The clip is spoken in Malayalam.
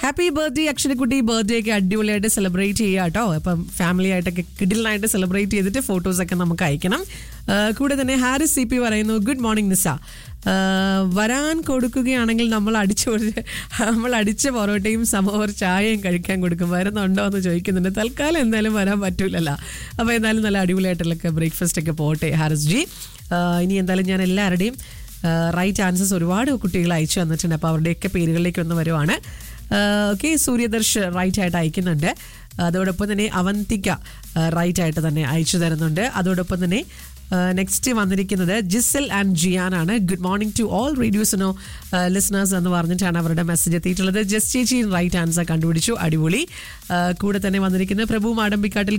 ഹാപ്പി ബർത്ത്ഡേ അക്ഷരക്കുട്ടി ബർത്ത്ഡേ ഒക്കെ അടിപൊളിയായിട്ട് സെലിബ്രേറ്റ് ചെയ്യുക കേട്ടോ അപ്പം ഫാമിലി ആയിട്ടൊക്കെ കിഡിലായിട്ട് സെലിബ്രേറ്റ് ചെയ്തിട്ട് ഫോട്ടോസൊക്കെ നമുക്ക് അയക്കണം ആ, കൂടെ തന്നെ ഹാരിസ് സി പി പറയുന്നു ഗുഡ് മോർണിംഗ് നിസ ആ, വരാൻ കൊടുക്കുകയാണെങ്കിൽ നമ്മൾ അടിച്ച ഒരു- നമ്മൾ അടിച്ച പൊറോട്ടയും സമോർ ചായയും കഴിക്കാൻ കൊടുക്കും വരുന്നുണ്ടോ എന്ന് ചോദിക്കുന്നുണ്ട് തൽക്കാലം എന്തായാലും വരാൻ പറ്റൂലല്ലോ അപ്പോൾ എന്തായാലും നല്ല അടിപൊളിയായിട്ടുള്ള ബ്രേക്ക്ഫാസ്റ്റ് ഒക്കെ പോട്ടെ ഹാരിസ് ജി ആ, ഇനി എന്തായാലും ഞാൻ എല്ലാവരുടെയും റൈറ്റ് ആൻസേഴ്സ് ഒരുപാട് കുട്ടികൾ അയച്ചു തന്നിട്ടുണ്ട് അപ്പോൾ അവരുടെയൊക്കെ പേരുകളിലേക്ക് ഒന്ന് വരുവാണ് ഓക്കെ സൂര്യദർശ് റൈറ്റ് ആയിട്ട് അയക്കുന്നുണ്ട് അതോടൊപ്പം തന്നെ അവന്തിക റൈറ്റ് ആയിട്ട് തന്നെ അയച്ചു തരുന്നുണ്ട് അതോടൊപ്പം തന്നെ നെക്സ്റ്റ് വന്നിരിക്കുന്നത് ജിസൽ ആൻഡ് ജിയാൻ ആണ് ഗുഡ് മോർണിംഗ് ടു ഓൾ റേഡിയോസിനോ ലിസണേഴ്സ് എന്ന് പറഞ്ഞിട്ടാണ് അവരുടെ മെസ്സേജ് എത്തിയിട്ടുള്ളത് ജസ്റ്റ് ചേച്ചി റൈറ്റ് ആൻസർ കണ്ടുപിടിച്ചു അടിപൊളി ആ, കൂടെ തന്നെ വന്നിരിക്കുന്നത് പ്രഭു മാടമ്പിക്കാട്ടിൽ